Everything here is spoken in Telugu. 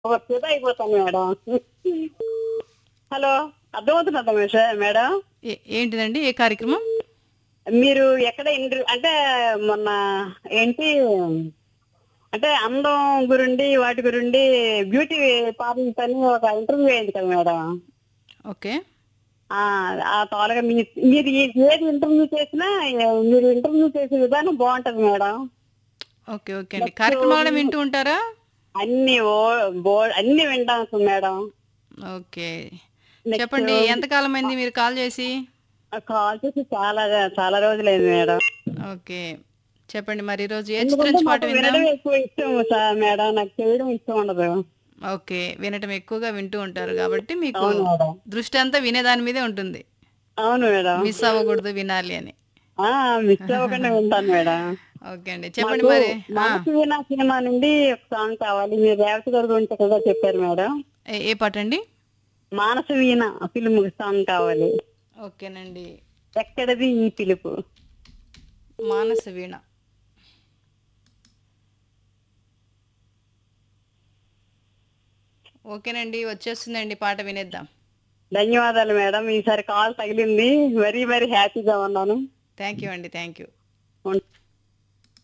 వస్తుందో అయిపోతాను మేడం హలో అర్థమవుతున్నదా మేష- మేడం ఏ- ఏంటిదండి ఏ కార్యక్రమం మీరు ఎక్కడ ఇంటర్వ్యూ అంటే మొన్న ఏంటి అంటే అందం గురుండి వాటి గురుండి బ్యూటీ పార్లర్ అని ఒక ఇంటర్వ్యూ అయింది కదా మేడం ఓకే ఆ ఆ తాలుగా మీ మీరు ఏ- ఏది ఇంటర్వ్యూ చేసినా ఏ- మీరు ఇంటర్వ్యూ చేసే విధానం బాగుంటది మేడం ఓకే ఓకే అండి కార్యక్రమాలు వింటూ ఉంటారా అన్ని ఓ బో అన్ని వింటాం మేడం ఓకే చెప్పండి ఎంతకాలం అయింది మీరు కాల్ చేసి కాల్ చేసి చాలా చాలా రోజులైంది మేడం ఓకే చెప్పండి మరి ఈరోజు ఏ చిత్రం ఎందుకంటే నుంచి పాట మాకు విందాం వినడం ఎక్కువ ఇష్టం సార్ మేడం నాకు చేయడం ఇష్టం ఉండదు ఓకే వినటం ఎక్కువగా వింటూ ఉంటారు కాబట్టి మీకు అవును మేడం దృష్టి అంతా వినేదాని మీదే ఉంటుంది అవును మేడం మిస్ అవ్వకూడదు వినాలి అని ఆ మిస్ అవ్వకుండా వింటాను మేడం ఓకే అండి చెప్పండి మాకు మరి ఆ, మనసు వినా సినిమా నుండి ఒక సాంగ్ కావాలి మీరు రేవతి గారి గురించి కదా చెప్పారు మేడం ఏ- ఏ పాట అండి మానస వీణ ఫిల్మ్ సాంగ్ కావాలి ఓకేనండి ఎక్కడది ఈ పిలుపు మానస వీణ ఓకేనండి వచ్చేస్తుందండి పాట వినేద్దాం ధన్యవాదాలు మేడం ఈసారి కాల్ తగిలింది మరీ మరీ హ్యాపీగా ఉన్నాను థ్యాంక్ యూ అండి థ్యాంక్ యూ ఉం-